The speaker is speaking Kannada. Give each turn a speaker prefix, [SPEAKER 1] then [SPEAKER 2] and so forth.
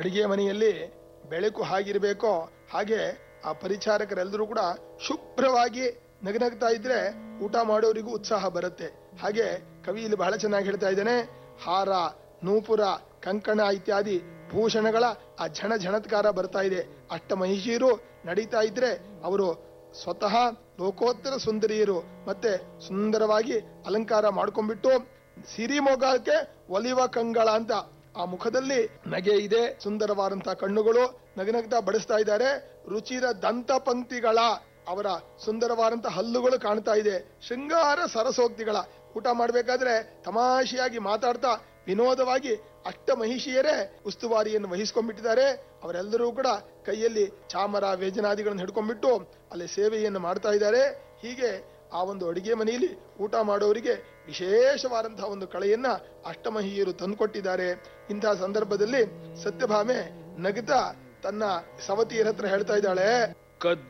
[SPEAKER 1] ಅಡಿಗೆ ಮನೆಯಲ್ಲಿ ಬೆಳಕು ಹಾಗಿರ್ಬೇಕೋ ಹಾಗೆ ಆ ಪರಿಚಾರಕರೆಲ್ಲರೂ ಕೂಡ ಶುಭ್ರವಾಗಿ ನಗನಗ್ತಾ ಇದ್ರೆ ಊಟ ಮಾಡೋರಿಗೂ ಉತ್ಸಾಹ ಬರುತ್ತೆ ಹಾಗೆ ಕವಿ ಇಲ್ಲಿ ಬಹಳ ಚೆನ್ನಾಗಿ ಹೇಳ್ತಾ ಇದ್ದಾನೆ ಹಾರ ನೂಪುರ ಕಂಕಣ ಇತ್ಯಾದಿ ಭೂಷಣಗಳ ಆ ಝಣ ಝಣತ್ಕಾರ ಬರ್ತಾ ಇದೆ ಅಷ್ಟ ಮಹಿಷಿಯರು ನಡೀತಾ ಇದ್ರೆ ಅವರು ಸ್ವತಃ ಲೋಕೋತ್ತರ ಸುಂದರಿಯರು ಮತ್ತೆ ಸುಂದರವಾಗಿ ಅಲಂಕಾರ ಮಾಡ್ಕೊಂಡ್ಬಿಟ್ಟು ಸಿರಿಮೊಗಕ್ಕೆ ಒಲಿವ ಕಂಗಳ ಅಂತ ಆ ಮುಖದಲ್ಲಿ ನಗೆ ಇದೆ ಸುಂದರವಾದಂತಹ ಕಣ್ಣುಗಳು ನಗನಗ್ತಾ ಬಡಿಸ್ತಾ ಇದ್ದಾರೆ ರುಚಿರ ದಂತ ಪಂಕ್ತಿಗಳ ಅವರ ಸುಂದರವಾದಂತಹ ಹಲ್ಲುಗಳು ಕಾಣ್ತಾ ಇದೆ ಶೃಂಗಾರ ಸರಸೋಕ್ತಿಗಳ ಊಟ ಮಾಡ್ಬೇಕಾದ್ರೆ ತಮಾಷೆಯಾಗಿ ಮಾತಾಡ್ತಾ ವಿನೋದವಾಗಿ ಅಷ್ಟ ಮಹಿಷಿಯರೇ ಉಸ್ತುವಾರಿಯನ್ನು ವಹಿಸ್ಕೊಂಡ್ಬಿಟ್ಟಿದ್ದಾರೆ ಅವರೆಲ್ಲರೂ ಕೂಡ ಕೈಯಲ್ಲಿ ಚಾಮರ ವ್ಯಜನಾದಿಗಳನ್ನು ಹಿಡ್ಕೊಂಡ್ಬಿಟ್ಟು ಅಲ್ಲಿ ಸೇವೆಯನ್ನು ಮಾಡ್ತಾ ಇದ್ದಾರೆ ಹೀಗೆ ಆ ಒಂದು ಅಡಿಗೆ ಮನೆಯಲ್ಲಿ ಊಟ ಮಾಡೋರಿಗೆ ವಿಶೇಷವಾದಂತಹ ಒಂದು ಕಳೆಯನ್ನ ಅಷ್ಟಮಹಿಯರು ತಂದುಕೊಟ್ಟಿದ್ದಾರೆ ಇಂತಹ ಸಂದರ್ಭದಲ್ಲಿ ಸತ್ಯಭಾಮೆ ನಗುತ್ತಾ ತನ್ನ ಸವತಿಯರ ಹತ್ರ ಹೇಳ್ತಾ ಇದ್ದಾಳೆ
[SPEAKER 2] ಕದ್ದು